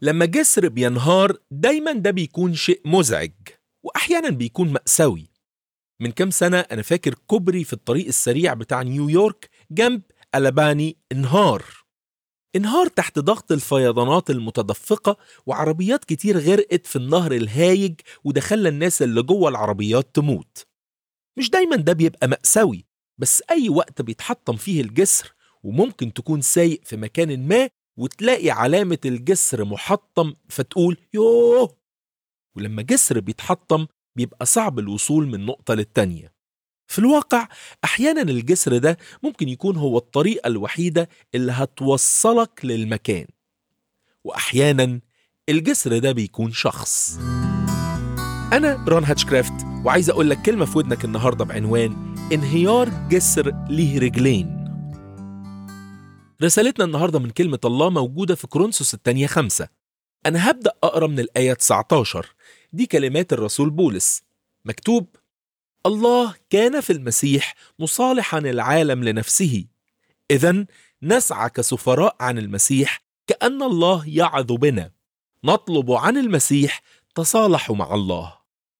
لما جسر بينهار دايما ده بيكون شيء مزعج وأحيانا بيكون مأساوي من كام سنة أنا فاكر كوبري في الطريق السريع بتاع نيويورك جنب ألباني انهار انهار تحت ضغط الفيضانات المتدفقة وعربيات كتير غرقت في النهر الهايج وده خلى الناس اللي جوه العربيات تموت مش دايما ده بيبقى مأساوي بس أي وقت بيتحطم فيه الجسر وممكن تكون سايق في مكان ما وتلاقي علامة الجسر محطم فتقول يوه ولما جسر بيتحطم بيبقى صعب الوصول من نقطة للتانية في الواقع أحيانا الجسر ده ممكن يكون هو الطريقة الوحيدة اللي هتوصلك للمكان وأحيانا الجسر ده بيكون شخص أنا رون هاتشكرافت وعايز أقول لك كلمة في ودنك النهاردة بعنوان انهيار جسر ليه رجلين رسالتنا النهاردة من كلمة الله موجودة في كورنثوس الثانية خمسة أنا هبدأ أقرأ من الآية 19 دي كلمات الرسول بولس مكتوب الله كان في المسيح مصالحا العالم لنفسه إذا نسعى كسفراء عن المسيح كأن الله يعظ بنا نطلب عن المسيح تصالحوا مع الله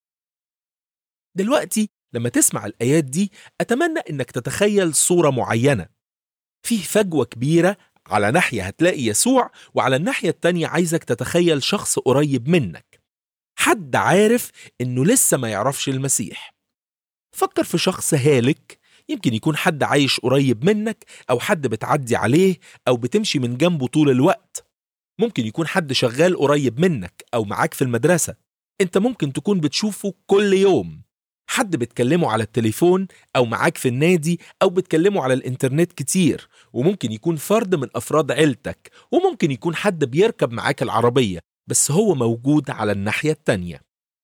دلوقتي لما تسمع الآيات دي أتمنى إنك تتخيل صورة معينة فيه فجوة كبيرة على ناحية هتلاقي يسوع وعلى الناحية التانية عايزك تتخيل شخص قريب منك حد عارف إنه لسه ما يعرفش المسيح فكر في شخص هالك يمكن يكون حد عايش قريب منك أو حد بتعدي عليه أو بتمشي من جنبه طول الوقت ممكن يكون حد شغال قريب منك أو معاك في المدرسة أنت ممكن تكون بتشوفه كل يوم حد بتكلمه على التليفون أو معاك في النادي أو بتكلمه على الإنترنت كتير وممكن يكون فرد من أفراد عيلتك وممكن يكون حد بيركب معاك العربية بس هو موجود على الناحية التانية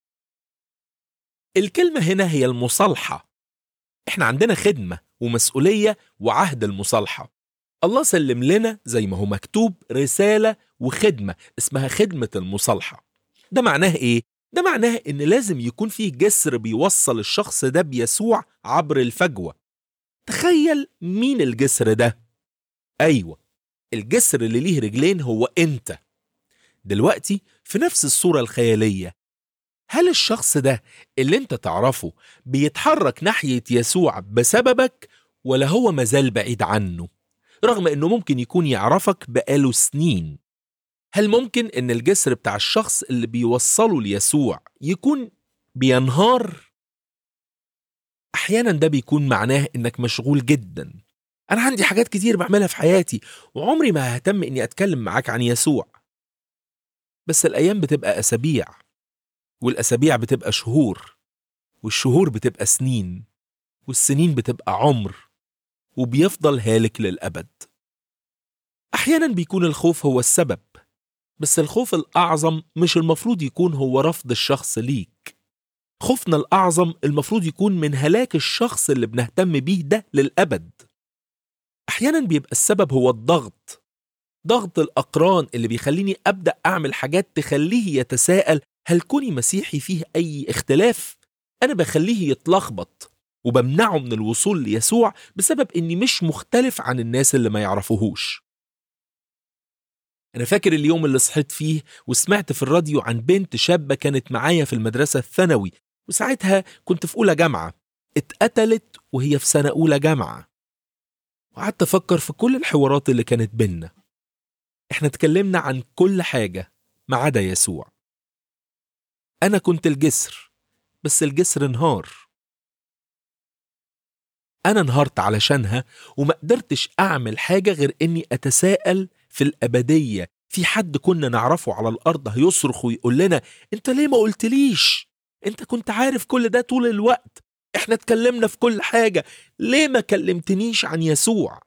الكلمة هنا هي المصالحة احنا عندنا خدمة ومسؤولية وعهد المصالحة الله سلم لنا زي ما هو مكتوب رسالة وخدمة اسمها خدمة المصالحة ده معناه ايه؟ ده معناه ان لازم يكون فيه جسر بيوصل الشخص ده بيسوع عبر الفجوة تخيل مين الجسر ده؟ ايوه الجسر اللي ليه رجلين هو انت دلوقتي في نفس الصورة الخيالية هل الشخص ده اللي انت تعرفه بيتحرك ناحية يسوع بسببك ولا هو مازال بعيد عنه رغم انه ممكن يكون يعرفك بقاله سنين هل ممكن ان الجسر بتاع الشخص اللي بيوصله ليسوع يكون بينهار احيانا ده بيكون معناه انك مشغول جدا انا عندي حاجات كتير بعملها في حياتي وعمري ما ههتم اني اتكلم معاك عن يسوع بس الايام بتبقى اسابيع والاسابيع بتبقى شهور والشهور بتبقى سنين والسنين بتبقى عمر وبيفضل هالك للابد احيانا بيكون الخوف هو السبب بس الخوف الاعظم مش المفروض يكون هو رفض الشخص ليك خوفنا الاعظم المفروض يكون من هلاك الشخص اللي بنهتم بيه ده للابد احيانا بيبقى السبب هو الضغط ضغط الاقران اللي بيخليني ابدا اعمل حاجات تخليه يتساءل هل كوني مسيحي فيه اي اختلاف انا بخليه يتلخبط وبمنعه من الوصول ليسوع بسبب اني مش مختلف عن الناس اللي ما يعرفوهوش أنا فاكر اليوم اللي صحيت فيه وسمعت في الراديو عن بنت شابة كانت معايا في المدرسة الثانوي وساعتها كنت في أولى جامعة اتقتلت وهي في سنة أولى جامعة وقعدت أفكر في كل الحوارات اللي كانت بينا احنا اتكلمنا عن كل حاجة ما عدا يسوع أنا كنت الجسر بس الجسر انهار أنا انهارت علشانها وما قدرتش أعمل حاجة غير إني أتساءل في الأبدية في حد كنا نعرفه على الأرض هيصرخ ويقول لنا أنت ليه ما قلتليش أنت كنت عارف كل ده طول الوقت إحنا اتكلمنا في كل حاجة ليه ما كلمتنيش عن يسوع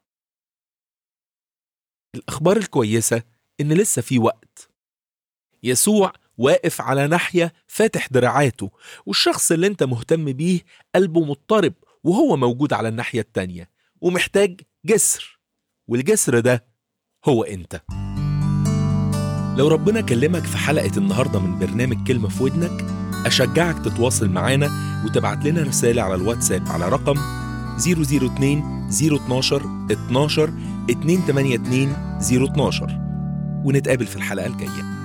الأخبار الكويسة إن لسه في وقت يسوع واقف على ناحية فاتح دراعاته والشخص اللي انت مهتم بيه قلبه مضطرب وهو موجود على الناحية التانية ومحتاج جسر والجسر ده هو انت لو ربنا كلمك في حلقة النهاردة من برنامج كلمة في ودنك أشجعك تتواصل معانا وتبعت لنا رسالة على الواتساب على رقم 002 012 12 282 012 ونتقابل في الحلقة الجاية